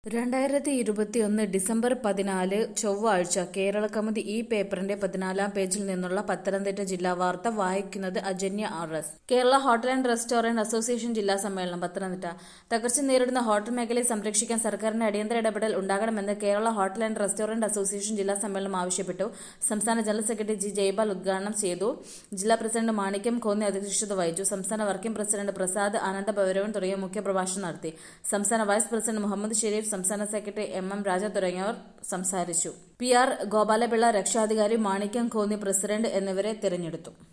രണ്ടായിരത്തി ഇരുപത്തിയൊന്ന് ഡിസംബർ പതിനാല് ചൊവ്വാഴ്ച കേരളകൗമുദി ഈ പേപ്പറിന്റെ പതിനാലാം പേജിൽ നിന്നുള്ള പത്തനംതിട്ട ജില്ലാ വാർത്ത വായിക്കുന്നത് Ajanya R S Kerala hotel and restaurant association ജില്ലാ സമ്മേളനം പത്തനംതിട്ട തകർച്ച നേരിടുന്ന ഹോട്ടൽ മേഖലയെ സംരക്ഷിക്കാൻ സർക്കാരിന്റെ അടിയന്തര ഇടപെടൽ ഉണ്ടാകണമെന്ന് Kerala hotel and restaurant association ജില്ലാ സമ്മേളനം ആവശ്യപ്പെട്ടു സംസ്ഥാന ജനറൽ സെക്രട്ടറി ജി ജയ്പാൽ ഉദ്ഘാടനം ചെയ്തു ജില്ലാ പ്രസിഡന്റ് മാണിക്യം കോന്നി അധ്യക്ഷത വഹിച്ചു സംസ്ഥാന വർക്കിംഗ് പ്രസിഡന്റ് പ്രസാദ് ആനന്ദഭൈരവൻ തുടങ്ങിയ മുഖ്യപ്രഭാഷണം നടത്തി സംസ്ഥാന വൈസ് പ്രസിഡന്റ് മുഹമ്മദ് ഷെരീഫ് സംസ്ഥാന സെക്രട്ടറി എം എം രാജ തുടങ്ങിയവർ സംസാരിച്ചു പി ആർ ഗോപാലപിള്ള രക്ഷാധികാരി മാണിക്യം കോന്നി പ്രസിഡന്റ് എന്നിവരെ തിരഞ്ഞെടുത്തു